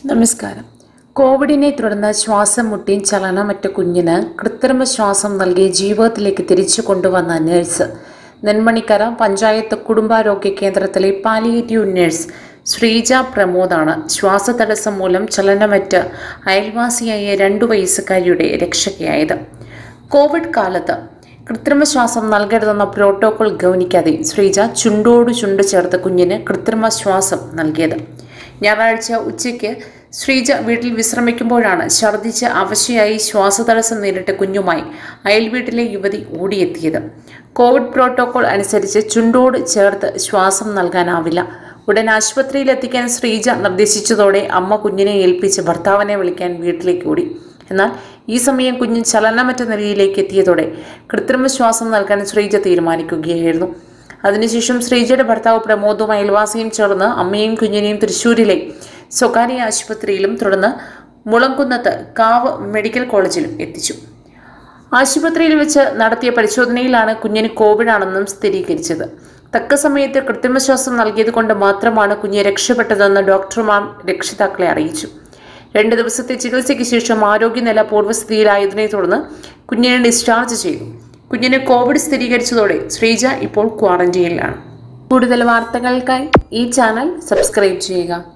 നമസ്കാരം കോവിഡിനെ തുടർന്ന് ശ്വാസം മുട്ടിയും ചലനമറ്റ കുഞ്ഞിന് കൃത്രിമ ശ്വാസം നൽകി ജീവിതത്തിലേക്ക് തിരിച്ചു കൊണ്ടുവന്ന നഴ്സ് നെന്മണിക്കര പഞ്ചായത്ത് കുടുംബാരോഗ്യ കേന്ദ്രത്തിലെ പാലിയേറ്റീവ് നഴ്സ് ശ്രീജ പ്രമോദാണ് ശ്വാസതടസ്സം മൂലം ചലനമറ്റ് അയൽവാസിയായ രണ്ടു വയസ്സുകാരിയുടെ രക്ഷകയായത് കോവിഡ് കാലത്ത് കൃത്രിമ ശ്വാസം നൽകരുതെന്ന പ്രോട്ടോകോൾ ഗൗനിക്കാതെ ശ്രീജ ചുണ്ടോട് ചുണ്ട് ചേർത്ത് കുഞ്ഞിന് കൃത്രിമ ശ്വാസം നൽകിയത് ഞായറാഴ്ച ഉച്ചയ്ക്ക് ശ്രീജ വീട്ടിൽ വിശ്രമിക്കുമ്പോഴാണ് ഛർദ്ദിച്ച് അവശയായി ശ്വാസതടസ്സം നേരിട്ട കുഞ്ഞുമായി അയൽവീട്ടിലെ യുവതി ഓടിയെത്തിയത് കോവിഡ് പ്രോട്ടോകോൾ അനുസരിച്ച് ചുണ്ടോട് ചേർത്ത് ശ്വാസം നൽകാനാവില്ല ഉടൻ ആശുപത്രിയിൽ എത്തിക്കാൻ ശ്രീജ നിർദ്ദേശിച്ചതോടെ അമ്മ കുഞ്ഞിനെ ഏൽപ്പിച്ച് ഭർത്താവിനെ വിളിക്കാൻ വീട്ടിലേക്ക് ഓടി എന്നാൽ ഈ സമയം കുഞ്ഞ് ചലനമറ്റ നിലയിലേക്ക് എത്തിയതോടെ കൃത്രിമ ശ്വാസം നൽകാൻ ശ്രീജ തീരുമാനിക്കുകയായിരുന്നു അതിനുശേഷം ശ്രീജയുടെ ഭർത്താവ് പ്രമോദും അയൽവാസിയും ചേർന്ന് അമ്മയും കുഞ്ഞിനെയും തൃശ്ശൂരിലെ സ്വകാര്യ ആശുപത്രിയിലും തുടർന്ന് മുളങ്കുന്നത്ത് കാവ് മെഡിക്കൽ കോളേജിലും എത്തിച്ചു ആശുപത്രിയിൽ വെച്ച് നടത്തിയ പരിശോധനയിലാണ് കുഞ്ഞിന് കോവിഡാണെന്നും സ്ഥിരീകരിച്ചത് തക്ക സമയത്ത് കൃത്രിമശ്വാസം നൽകിയത് കൊണ്ട് മാത്രമാണ് കുഞ്ഞ് രക്ഷപ്പെട്ടതെന്ന് ഡോക്ടർമാർ രക്ഷിതാക്കളെ അറിയിച്ചു രണ്ട് ദിവസത്തെ ചികിത്സയ്ക്ക് ശേഷം ആരോഗ്യനില പൂർവ്വസ്ഥിതിയിലായതിനെ തുടർന്ന് കുഞ്ഞിനെ ഡിസ്ചാർജ് ചെയ്തു കുഞ്ഞിന് കോവിഡ് സ്ഥിരീകരിച്ചതോടെ ശ്രീജ ഇപ്പോൾ ക്വാറന്റൈനിലാണ് കൂടുതൽ വാർത്തകൾക്കായി ഈ ചാനൽ സബ്സ്ക്രൈബ് ചെയ്യുക